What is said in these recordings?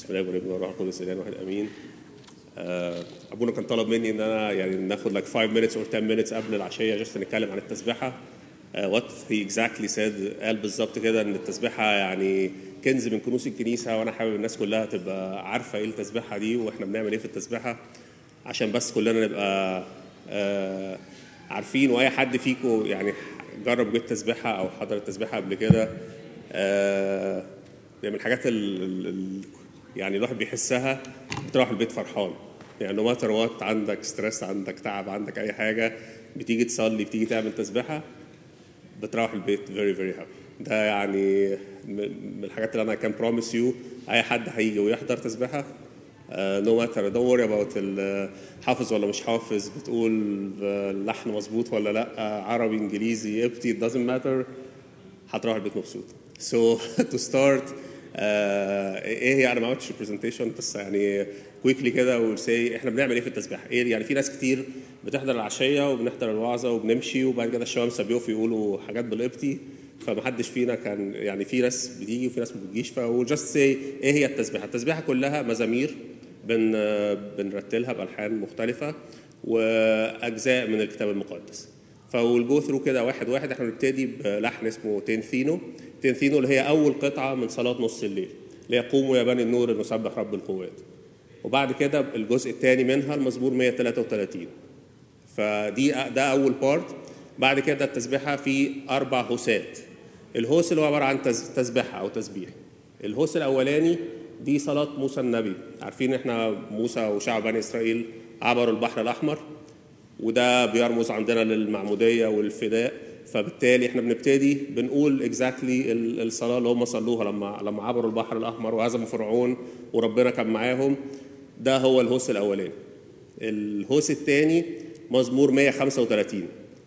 بسم الله والابن والروح القدس الان واحد امين آه، ابونا كان طلب مني ان انا يعني ناخد like 5 minutes or 10 minutes قبل العشيه جست نتكلم عن التسبيحه وات هي اكزاكتلي سيد قال بالظبط كده ان التسبيحه يعني كنز من كنوز الكنيسه وانا حابب الناس كلها تبقى عارفه ايه التسبيحه دي واحنا بنعمل ايه في التسبيحه عشان بس كلنا نبقى آه، عارفين واي حد فيكم يعني جرب جيت تسبيحه او حضر التسبيحه قبل كده آه، دي من الحاجات ال ال- ال- يعني الواحد بيحسها بتروح البيت فرحان يعني نو ماتر وات عندك ستريس عندك تعب عندك اي حاجه بتيجي تصلي بتيجي تعمل تسبيحه بتروح البيت very very happy ده يعني من من الحاجات اللي انا كان بروميس يو اي حد هيجي ويحضر تسبيحه نو ماتر دونت وري اباوت حافظ ولا مش حافظ بتقول اللحن مظبوط ولا لا عربي انجليزي ابتي it doesn't matter هتروح البيت مبسوط so to start آه ايه هي انا ما عملتش برزنتيشن بس يعني كويكلي كده وسي احنا بنعمل ايه في التسبيح ايه يعني في ناس كتير بتحضر العشيه وبنحضر الوعظه وبنمشي وبعد كده الشمس بيقفوا يقولوا حاجات بالقبطي فمحدش فينا كان يعني في ناس بتيجي وفي ناس ما بتجيش ف جاست سي ايه هي التسبيحه التسبيحه كلها مزامير بن بنرتلها بالحان مختلفه واجزاء من الكتاب المقدس فالجو ثرو كده واحد واحد احنا بنبتدي بلحن اسمه تنثينو تنثينو اللي هي اول قطعه من صلاه نص الليل اللي هي قوموا يا بني النور نسبح رب القوات وبعد كده الجزء الثاني منها المزمور 133 فدي ده اول بارت بعد كده التسبيحه في اربع هوسات الهوس اللي هو عباره عن تز- تسبيحه او تسبيح الهوس الاولاني دي صلاه موسى النبي عارفين احنا موسى وشعب بني اسرائيل عبروا البحر الاحمر وده بيرمز عندنا للمعموديه والفداء فبالتالي احنا بنبتدي بنقول اكزاكتلي الصلاه اللي هم صلوها لما لما عبروا البحر الاحمر وهزموا فرعون وربنا كان معاهم ده هو الهوس الاولاني الهوس الثاني مزمور 135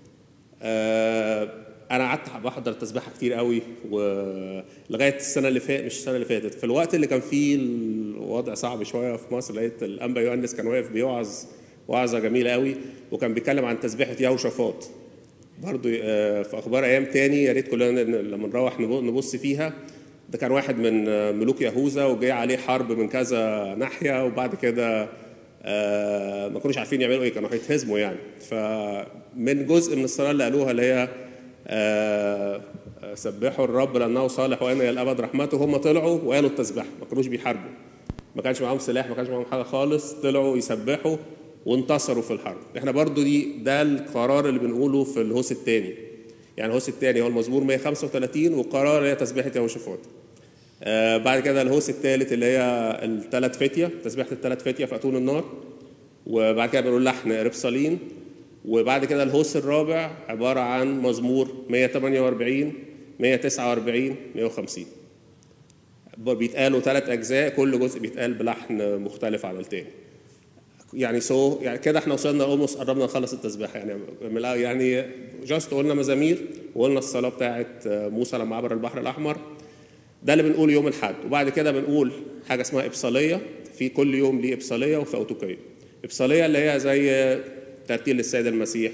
آه، انا قعدت بحضر تسبيحه كتير قوي ولغايه السنه اللي فاتت مش السنه اللي فاتت في الوقت اللي كان فيه الوضع صعب شويه في مصر لقيت الانبا يوحنس كان واقف بيوعظ وعظه جميله قوي وكان بيتكلم عن تسبيحه يهوشافاط برضو آه، في اخبار ايام تاني يا ريت كلنا ن- لما نروح نبو- نبص فيها ده كان واحد من آه، ملوك يهوذا وجاي عليه حرب من كذا ناحيه وبعد كده آه، ما كانوش عارفين يعملوا ايه كانوا هيتهزموا يعني فمن جزء من الصلاه اللي قالوها اللي هي آه، آه، سبحوا الرب لانه صالح وان الى الابد رحمته هم طلعوا وقالوا التسبيح ما كانوش بيحاربوا ما كانش معاهم سلاح ما كانش معاهم حاجه خالص طلعوا يسبحوا وانتصروا في الحرب احنا برضو دي ده القرار اللي بنقوله في الهوس الثاني يعني الهوس الثاني هو المزمور 135 وقرار هي تسبيحه يهوشافاط آه بعد كده الهوس الثالث اللي هي الثلاث فتيه تسبيحه الثلاث فتيه في اتون النار وبعد كده بنقول لحن ربصالين وبعد كده الهوس الرابع عباره عن مزمور 148 149 150 بيتقالوا ثلاث اجزاء كل جزء بيتقال بلحن مختلف عن التاني يعني سو يعني كده احنا وصلنا اولموست قربنا نخلص التسبيحه يعني من الأول- يعني جاست قلنا مزامير وقلنا الصلاه بتاعت موسى لما عبر البحر الاحمر ده اللي بنقول يوم الاحد وبعد كده بنقول حاجه اسمها ابصاليه في كل يوم ليه ابصاليه وفوتوكيه ابصاليه اللي هي زي ترتيل للسيد المسيح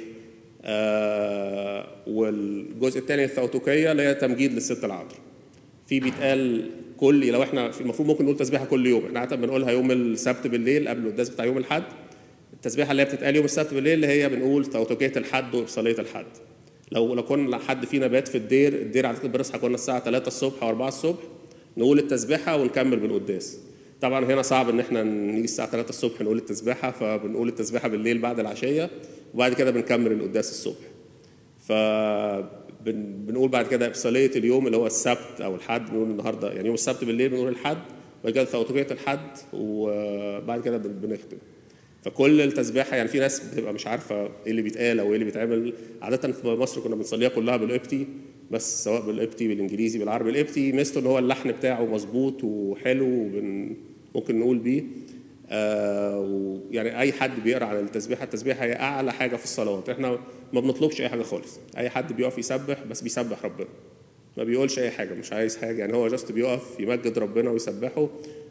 آه والجزء الثاني الثوتوكيه اللي هي تمجيد للست العذراء في بيتقال كل لو احنا في المفروض ممكن نقول تسبيحه كل يوم احنا عاده بنقولها يوم السبت بالليل قبل القداس بتاع يوم الاحد التسبيحه اللي هي بتتقال يوم السبت بالليل اللي هي بنقول توتوكيه الحد وابصاليه الحد لو لو كنا حد فينا بات في الدير الدير عاده بنصحى كنا الساعه 3 الصبح او 4 الصبح نقول التسبيحه ونكمل بالقداس طبعا هنا صعب ان احنا نيجي الساعه 3 الصبح نقول التسبيحه فبنقول التسبيحه بالليل بعد العشيه وبعد كده بنكمل القداس الصبح ف بن- بنقول بعد كده ابصاليه اليوم اللي هو السبت او الحد بنقول النهارده يعني يوم السبت بالليل بنقول الحد وبعد كده ثوتوكيه الحد وبعد كده بن- بنختم فكل التسبيحه يعني في ناس بتبقى مش عارفه ايه اللي بيتقال او ايه اللي بيتعمل عاده في مصر كنا بنصليها كلها بالقبطي بس سواء بالقبطي بالانجليزي بالعربي القبطي ميزته ان هو اللحن بتاعه مظبوط وحلو وبن ممكن نقول بيه آه ويعني اي حد بيقرا عن التسبيحه التسبيحه هي اعلى حاجه في الصلوات احنا ما بنطلبش اي حاجه خالص اي حد بيقف يسبح بس بيسبح ربنا ما بيقولش اي حاجه مش عايز حاجه يعني هو جاست بيقف يمجد ربنا ويسبحه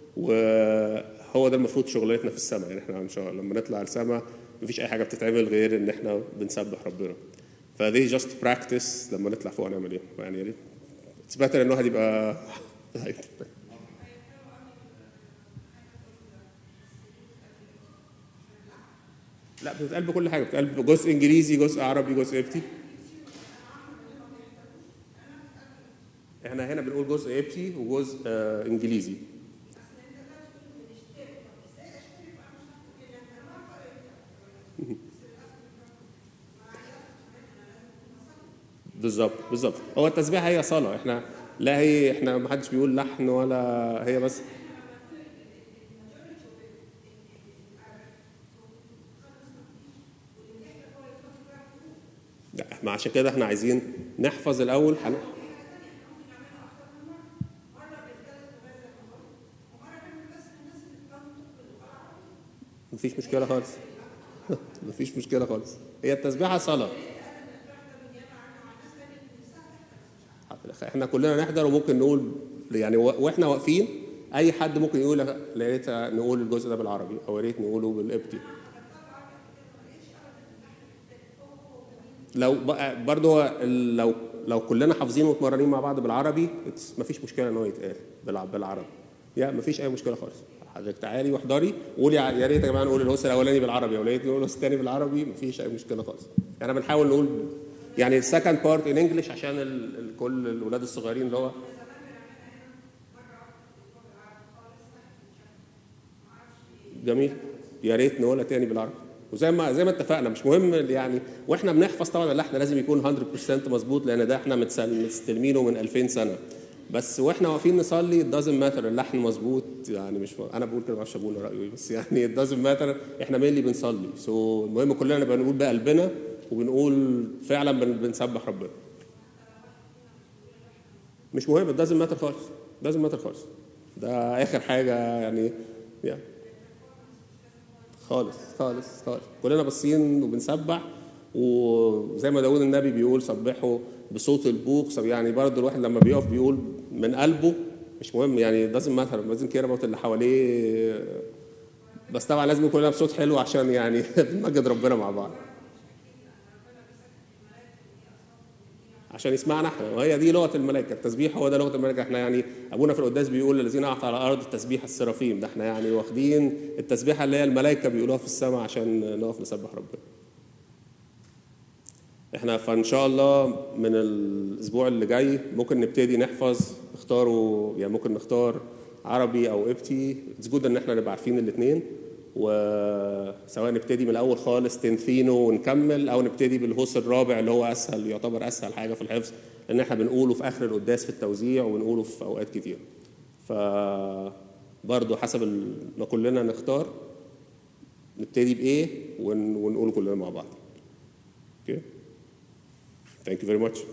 وهو ده المفروض شغلتنا في السماء يعني احنا ان شاء الله لما نطلع السماء مفيش اي حاجه بتتعمل غير ان احنا بنسبح ربنا فدي جاست براكتس لما نطلع فوق نعمل ايه يعني يا ريت اتس بيتر ان الواحد يبقى لا بتتقال بكل حاجه بتتقال جزء انجليزي جزء عربي جزء قبطي احنا هنا بنقول جزء قبطي وجزء آه انجليزي بالظبط بالظبط هو التسبيحه هي صلاه احنا لا هي احنا ما حدش بيقول لحن ولا هي بس لا ما عشان كده احنا عايزين نحفظ الاول حن... مفيش مشكله خالص مفيش مشكله خالص هي التسبيحه صلاه احنا كلنا نحضر وممكن نقول يعني و- واحنا واقفين اي حد ممكن يقول يا ريت نقول الجزء ده بالعربي او يا ريت نقوله بالقبطي لو بقى برضه هو ال- لو لو كلنا حافظين ومتمرنين مع بعض بالعربي it's- مفيش مشكله ان هو يتقال بالع- بالعربي يا مفيش اي مشكله خالص حضرتك تعالي واحضري قولي ع- يا ريت يا جماعه نقول الهوس الاولاني بالعربي او يا ريت نقول الهوس الثاني بالعربي مفيش اي مشكله خالص يعني بنحاول نقول يعني السكند بارت ان انجلش عشان ال- ال- كل الاولاد الصغيرين اللي هو جميل يا ريت نقولها تاني بالعربي وزي ما زي ما اتفقنا مش مهم يعني واحنا بنحفظ طبعا اللحن لازم يكون 100% مظبوط لان ده احنا متسل- مستلمينه من 2000 سنه بس واحنا واقفين نصلي it doesn't matter اللحن مظبوط يعني مش انا بقول كده ما اعرفش ابونا رايه ايه بس يعني it doesn't matter احنا مين اللي بنصلي سو so المهم كلنا نبقى نقول بقلبنا وبنقول فعلا بن- بنسبح ربنا مش مهم it doesn't matter خالص it doesn't matter خالص ده اخر حاجه يعني يعني خالص خالص خالص كلنا باصين وبنسبح وزي ما داود النبي بيقول سبحوا بصوت البوق طب يعني برضه الواحد لما بيقف بيقول من قلبه مش مهم يعني لازم مثلا لازم كده موت اللي حواليه بس طبعا لازم يكون كلنا بصوت حلو عشان يعني نمجد ربنا مع بعض عشان يسمعنا احنا وهي دي لغه الملائكه التسبيح هو ده لغه الملائكه احنا يعني ابونا في القداس بيقول الذين اعطى على الارض التسبيح السرافيم ده احنا يعني واخدين التسبيحه اللي هي الملائكه بيقولوها في السماء عشان نقف نسبح ربنا احنا فان شاء الله من الاسبوع اللي جاي ممكن نبتدي نحفظ اختاروا يعني ممكن نختار عربي او قبطي اتس جود ان احنا نبقى عارفين الاثنين وسواء نبتدي من الاول خالص تنثينه ونكمل او نبتدي بالهوس الرابع اللي هو اسهل يعتبر اسهل حاجه في الحفظ لان احنا بنقوله في اخر القداس في التوزيع وبنقوله في اوقات كتير ف برضه حسب ال- ما كلنا نختار نبتدي بايه ون- ونقوله كلنا مع بعض اوكي ثانك يو فيري ماتش